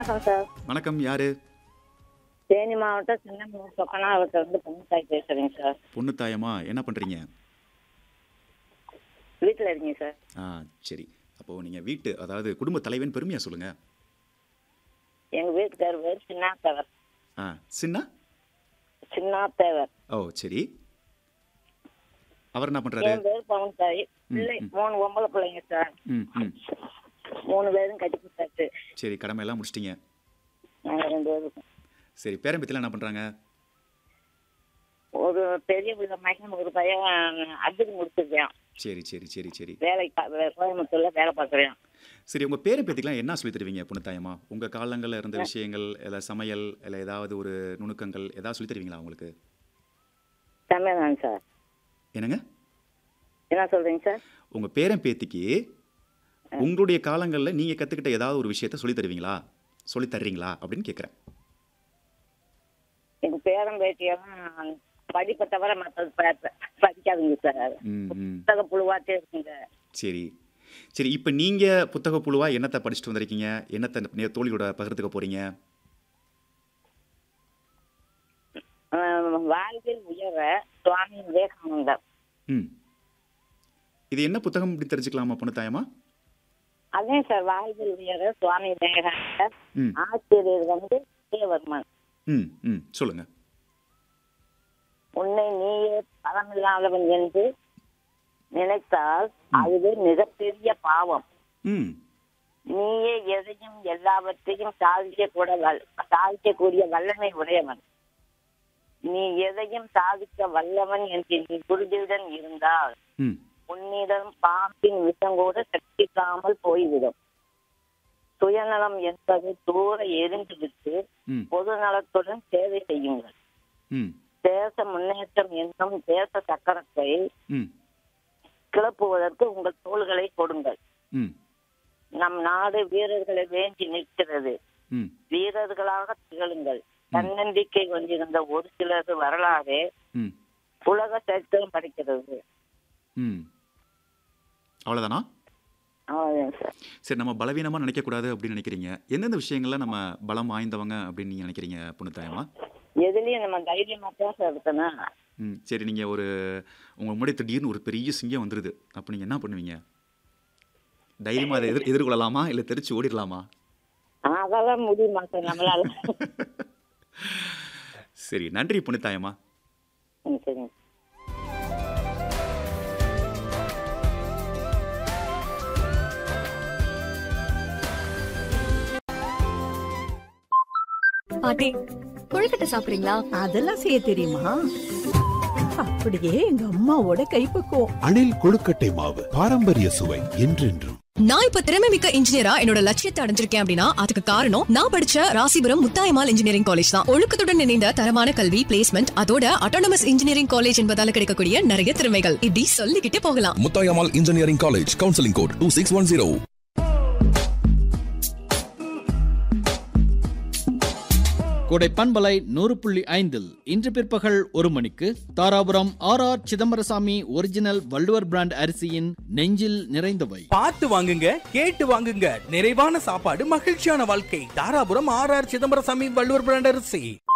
வணக்கம் சார் வணக்கம் யாரு தேனி மாவட்டம் சின்ன சொக்கனாவரத்துல இருந்து பொண்ணுத்தாய் பேசுறேங்க சார் பொண்ணு தாயமா என்ன பண்றீங்க வீட்டில் இருக்கீங்க சார் ஆ சரி அப்போ நீங்க வீட்டு அதாவது குடும்ப தலைவன் பெருமையா சொல்லுங்க எங்க வீட்டுக்கார் பேர் சின்னாத்தேவர் ஆ சின்ன சின்னாத்தேவர் ஓ சரி அவர் என்ன பண்றாரு என் பேர் பவன்தாய் பிள்ளை ம். மூணு பொம்பளை பிள்ளைங்க சார் ம் ம் மூணு பேரும் கட்டி கொடுத்தாச்சு சரி கடமை எல்லாம் முடிச்சிட்டீங்க நாங்க ரெண்டு பேரும் சரி பேரம்பத்திலாம் என்ன பண்றாங்க ஒரு பெரிய பிள்ளை மகன் ஒரு பையன் அக்ரி முடிச்சிருக்கேன் சரி சரி சரி சரி வேலைக்கு பா- வே- கோயம்புத்தூர்ல வேலை பார்க்குறேன் சரி உங்க பேரை பத்திலாம் என்ன சொல்லி தருவீங்க பொண்ணு தாயமா உங்க காலங்கள்ல இருந்த விஷயங்கள் இல்ல சமையல் இல்ல ஏதாவது ஒரு நுணுக்கங்கள் ஏதாவது சொல்லி தருவீங்களா உங்களுக்கு தமிழ்தான் சார் என்னங்க என்ன சொல்றீங்க சார் உங்க பேரன் பேத்திக்கு உங்களுடைய காலங்கள்ல நீங்க கத்துக்கிட்ட ஏதாவது ஒரு விஷயத்த சொல்லி தருவீங்களா சொல்லி தர்றீங்களா அப்படின்னு கேக்குறேன் எங்க பேரன் பேட்டியெல்லாம் படிப்பை தவிர மற்றது படிக்காதுங்க சார் ம் ம் புத்தக புழுவாட்டே இருக்குங்க சரி சரி இப்போ நீங்க புத்தக புழுவா என்னத்தை படிச்சுட்டு வந்திருக்கீங்க என்னத்தை நே- தோழியோட பகிர்ந்துக்க போறீங்க ஆஹ் வாழ்வில் உயர சுவாமி விவேகானந்தர் ம் இது என்ன புத்தகம் அப்படி தெரிஞ்சுக்கலாமா பொண்ணு தாயமா அதே சார் வாழ்வில் உயர சுவாமி விவேகானந்தர் ம் ஆசிரியர் வந்து தேவர்மன் ம் ம் சொல்லுங்க உன்னை நீயே பலமில்லாதவன் என்று நினைத்தால் அதுவே மிகப்பெரிய பாவம் ம் நீயே எதையும் எல்லாவற்றையும் சாதிக்க கூட வல்- சாதிக்கக்கூடிய வல்லமை உடையவன் நீ எதையும் சாதிக்க வல்லவன் என்று நீ குருதியுடன் இருந்தால் ம் உன்னிடம் பாம்பின் விஷம் கூட சக்திக்காமல் போய்விடும் சுயநலம் என்பதை தூர எரிந்துவிட்டு ம் பொது நலத்துடன் சேவை செய்யுங்கள் ம் தேச முன்னேற்றம் என்னும் தேச சக்கரத்தை ம் கிளப்புவதற்கு உங்கள் தோள்களை கொடுங்கள் ம் நம் நாடு வீரர்களை வேண்டி நிற்கிறது ம் வீரர்களாக திகழுங்கள் தன்னம்பிக்கை கொண்டிருந்த ஒரு சிலர் வரலாறு ம் உலக சரித்திரம் படிக்கிறது ம் அவ்வளோதானா அவ்வளவுதான் சார் சரி நம்ம பலவீனமாக நினைக்கக்கூடாது அப்படின்னு நினைக்கிறீங்க எந்தெந்த விஷயங்கள்ல நம்ம பலம் வாய்ந்தவங்க அப்படின்னு நீங்கள் நினைக்கிறீங்க பொண்ணு தாயமா எதுலயும் நம்ம தைரியமா தான் சார் இருக்கணும் ம் சரி நீங்கள் ஒரு உங்கள் முன்னாடி திடீர்னு ஒரு பெரிய சிங்கம் வந்துடுது அப்போ நீங்கள் என்ன பண்ணுவீங்க தைரியமாக அதை எதிர் எதிர்கொள்ளலாமா இல்லை தெரிச்சு ஓடிடலாமா அதெல்லாம் முடியுமா சார் நம்மளால சரி நன்றி புனித்தாயம்மா ம், சரிங்க பாட்டி கொழுக்கட்டை சாப்பிடுறீங்களா அதெல்லாம் செய்ய தெரியுமா அப்படியே எங்க அம்மாவோட கைப்பக்குவம் அணில் கொழுக்கட்டை மாவு பாரம்பரிய சுவை என்றென்றும் நான் இப்ப திறமை மிக்க இன்ஜினியரா என்னோட லட்சியத்தை அடைஞ்சிருக்கேன் அப்படின்னா அதுக்கு காரணம் நான் படிச்ச ராசிபுரம் முத்தாயமால் இன்ஜினியரிங் காலேஜ் தான் ஒழுக்கத்துடன் இணைந்த தரமான கல்வி பிளேஸ்மெண்ட் அதோட அட்டானமஸ் இன்ஜினியரிங் காலேஜ் என்பதால கிடைக்கக்கூடிய நிறைய திறமைகள் இப்படி சொல்லிக்கிட்டே போகலாம் Muthayammal engineering college counselling code two six one zero Kodai பண்பலை நூறு புள்ளி ஐந்தில் இன்று பிற்பகல் ஒரு மணிக்கு Dharapuram R R Chidambarasamy original Valluvar brand அரிசியின் நெஞ்சில் நிறைந்தவை பார்த்து வாங்குங்க கேட்டு வாங்குங்க நிறைவான சாப்பாடு மகிழ்ச்சியான வாழ்க்கை Dharapuram R R Chidambarasamy Valluvar brand அரிசி